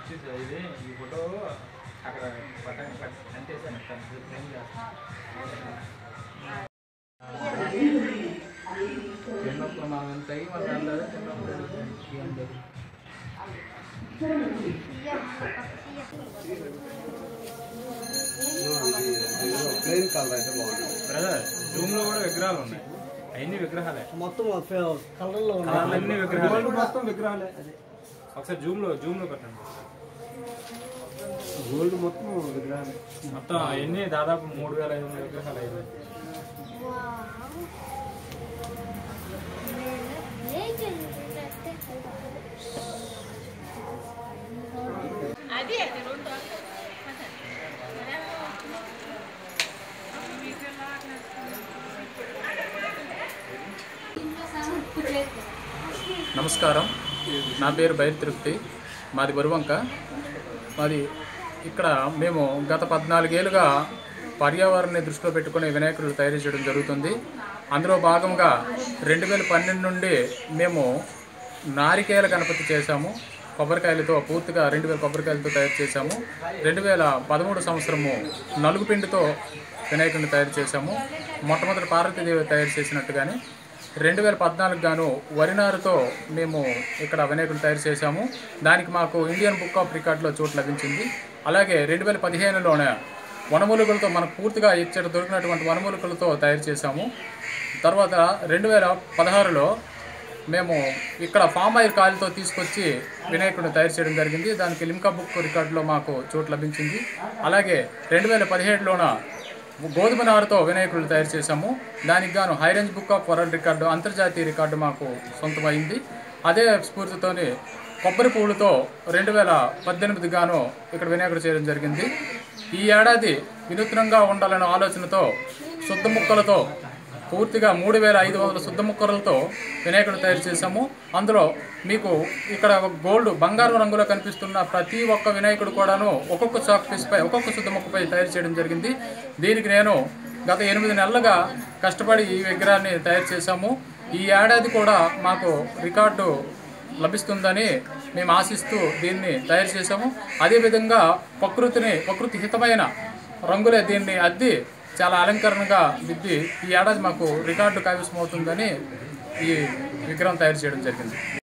చూసా ఇది ఈ ఫోటో అక్కడ పట్టణ అంటేసాను ఫ్రేమ్ చేస్తాను చిన్నప్పుడు మనం ఎంత అయ్యి మన అందరూ చిన్నప్పుడు ఏం లేదు ప్లెయిన్ కలర్ అయితే బాగుంటుంది బ్రదర్ జూమ్ లో కూడా విగ్రహాలు ఉన్నాయి అవన్నీ విగ్రహాలే మొత్తం కలర్లో కలర్లన్నీ విగ్రహాలే మొత్తం విగ్రహాలే అదే ఒకసారి జూమ్ లో జూమ్ లో పెట్టండి గోల్డ్ మొత్తం విగ్రహాలే మొత్తం అవన్నీ దాదాపు మూడు వేల ఐదు వందల విగ్రహాలు అయ్యాయి అది అది రెండు నమస్కారం నా పేరు బైర్ తిరుపతి మాది బరువంక మాది ఇక్కడ మేము గత పద్నాలుగేళ్ళుగా పర్యావరణాన్ని దృష్టిలో పెట్టుకుని వినాయకులు తయారు చేయడం జరుగుతుంది అందులో భాగంగా రెండు వేల పన్నెండు నుండి మేము నారికేల గణపతి చేశాము కొబ్బరికాయలతో పూర్తిగా రెండు వేల కొబ్బరికాయలతో తయారు చేశాము రెండు వేల పదమూడు సంవత్సరము నలుగు పిండితో వినాయకుడిని తయారు చేశాము మొట్టమొదటి పార్వతీదేవి తయారు చేసినట్టుగానే రెండు వేల పద్నాలుగు గాను వరినారుతో మేము ఇక్కడ వినాయకుడు తయారు చేశాము దానికి మాకు ఇండియన్ బుక్ ఆఫ్ రికార్డులో చోటు లభించింది అలాగే రెండు వేల పదిహేనులోనే వనమూలికలతో మనకు పూర్తిగా ఇచ్చట దొరికినటువంటి వనమూలికలతో తయారు చేశాము తర్వాత రెండు వేల పదహారులో మేము ఇక్కడ ఫామ్ ఆయిల్ కాయలతో తీసుకొచ్చి వినాయకుడిని తయారు చేయడం జరిగింది దానికి లిమ్కా బుక్ రికార్డులో మాకు చోటు లభించింది అలాగే రెండు వేల పదిహేడులోన గోధుమ నారుతో వినాయకుడిని తయారు చేశాము దానికి గాను high range book of world record అంతర్జాతీయ రికార్డు మాకు సొంతమైంది అదే స్ఫూర్తితోని కొబ్బరి పువ్వులతో రెండు వేల పద్దెనిమిది గాను ఇక్కడ వినాయకుడు చేయడం జరిగింది ఈ ఏడాది వినూత్నంగా ఉండాలనే ఆలోచనతో శుద్ధ ముక్కలతో పూర్తిగా మూడు వేల ఐదు వందల శుద్ధ ముక్కలతో వినాయకుడు తయారు చేశాము అందులో మీకు ఇక్కడ గోల్డ్ బంగారు రంగులో కనిపిస్తున్న ప్రతి ఒక్క వినాయకుడు కూడాను ఒక్కొక్క చాక్ పీస్పై ఒక్కొక్క శుద్ధ ముక్కపై తయారు చేయడం జరిగింది దీనికి నేను గత ఎనిమిది నెలలుగా కష్టపడి ఈ విగ్రహాన్ని తయారు చేశాము ఈ ఏడాది కూడా మాకు రికార్డు లభిస్తుందని మేము ఆశిస్తూ దీన్ని తయారు చేశాము అదేవిధంగా ప్రకృతిని ప్రకృతి హితమైన రంగులే దీన్ని అద్ది చాలా అలంకరణగా దిద్ది ఈ ఏడాది మాకు రికార్డు కైవసం అవుతుందని ఈ విగ్రహం తయారు చేయడం జరిగింది